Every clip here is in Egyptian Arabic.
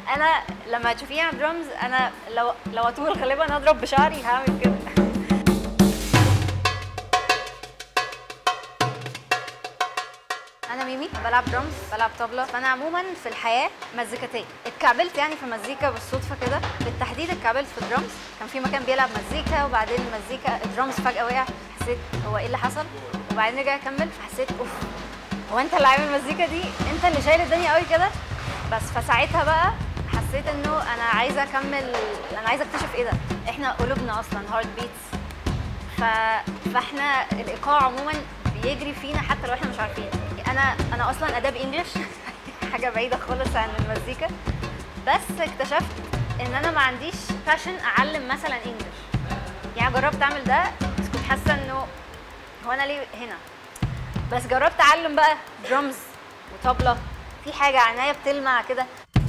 انا لما تشوفيني على درامز انا لو لو اطول غالبا اضرب بشعري هعمل كده انا ميمي بلعب درامز بلعب طبلة فانا عموما في الحياة مزيكاتية اتكعبلت يعني في المزيكا بالصدفة كده بالتحديد اتكعبلت في الدرامز كان في مكان بيلعب مزيكا وبعدين المزيكا الدرامز فجأة وقع حسيت هو ايه اللي حصل وبعدين رجع اكمل فحسيت اوف هو انت اللي عامل المزيكا دي انت اللي شايل الدنيا قوي كده بس فساعتها بقى حسيت انه انا عايزه اكمل انا عايزه اكتشف ايه ده احنا قلوبنا اصلا هارت بيتس ف... فاحنا الايقاع عموما بيجري فينا حتى لو احنا مش عارفين انا انا اصلا اداب انجلش حاجه بعيده خالص عن المزيكا بس اكتشفت ان انا ما عنديش باشن اعلم مثلا انجلش يعني جربت اعمل ده بس كنت حاسه انه هو انا ليه هنا بس جربت اعلم بقى درمز وطبلة في حاجة عناية بتلمع كده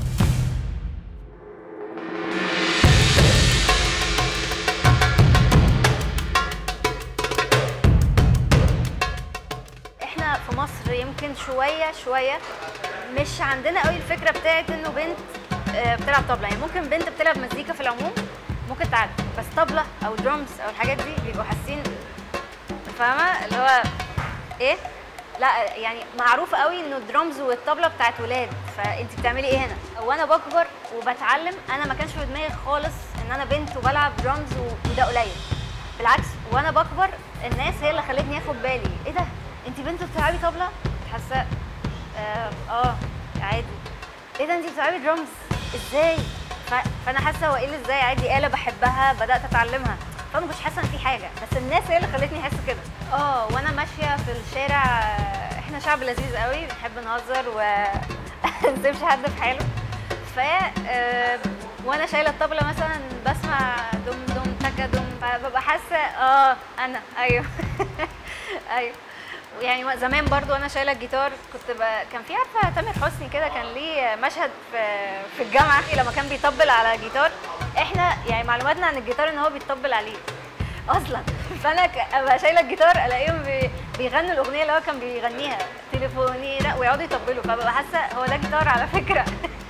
احنا في مصر يمكن شوية شوية مش عندنا قوي الفكرة بتاعت انه بنت آه، بتلعب طبلة يعني ممكن بنت بتلعب مزيكا في العموم ممكن تعلم بس طبلة او درمز او الحاجات دي بيبقوا حاسين فاهمة اللي هو ايه لا يعني معروف قوي انه الدرامز والطبله بتاعت ولاد فانت بتعملي ايه هنا وانا بكبر وبتعلم انا ما كانش في دماغي خالص ان انا بنت وبلعب درامز و- وده قليل بالعكس وانا بكبر الناس هي اللي خلتني اخد بالي ايه ده انت بنت بتلعبي طبله حاسه اه, آه عادي ايه ده انت بتلعبي درامز ازاي ف- فانا حاسه هو ايه اللي ازاي عادي آلة بحبها بدات اتعلمها فانا ما كنتش حاسه ان في حاجه بس الناس هي اللي خلتني احس كده اه وانا ماشيه في الشارع آه، احنا شعب لذيذ قوي بنحب نهزر و نسيبش حد في حاله ف آه، وانا شايله الطبله مثلا بسمع دم دم تكا دم فببقى حاسه اه انا ايوه ايوه يعني زمان برضو وانا شايله الجيتار كنت ب... كان في عارفه تامر حسني كده كان ليه مشهد في في الجامعه لما كان بيطبل على جيتار احنا يعني معلوماتنا عن الجيتار ان هو بيطبل عليه اصلا فانا ك- ابقى شايله الجيتار الاقيهم بي... بيغنوا الاغنيه اللي هو كان بيغنيها تليفوني لا ويقعدوا يطبلوا فببقى حاسه هو ده جيتار على فكره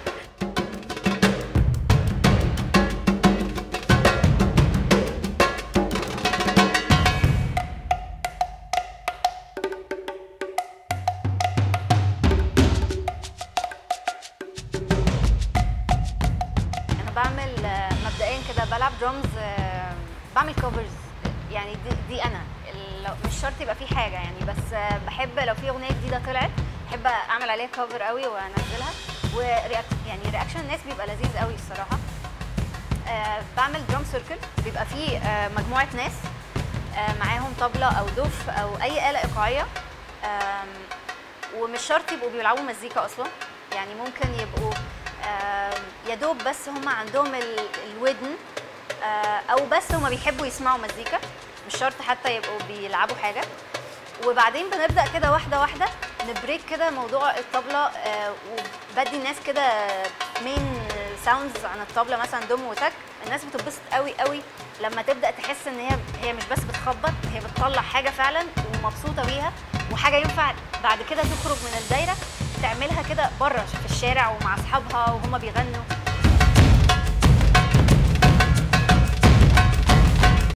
انا بعمل آه، مبدئيا كده بلعب درامز بعمل كفرز يعني دي, دي انا لو- مش شرط يبقى في حاجه يعني بس آه، بحب لو في اغنيه جديده طلعت بحب اعمل عليها كفر قوي وانزلها ورياكت يعني رياكشن الناس بيبقى لذيذ قوي الصراحه آه، بعمل درام سيركل بيبقى فيه آه، مجموعه ناس آه، معاهم طبله او دف او اي اله ايقاعيه آم، ومش شرط يبقوا بيلعبوا مزيكا اصلا يعني ممكن يبقوا آم، يا دوب بس هم عندهم ال- الودن آه، او بس هم بيحبوا يسمعوا مزيكا مش شرط حتى يبقوا بيلعبوا حاجه وبعدين بنبدا كده واحده واحده نبريك كده موضوع الطبله آه، وبدي الناس كده مين ساوندز عن الطبله مثلا دم وتك الناس بتتبسط قوي قوي لما تبدا تحس ان هي هي مش بس بتخبط هي بتطلع حاجه فعلا ومبسوطه بيها وحاجه ينفع بعد كده تخرج من الدايره تعملها كده بره في الشارع ومع اصحابها وهما بيغنوا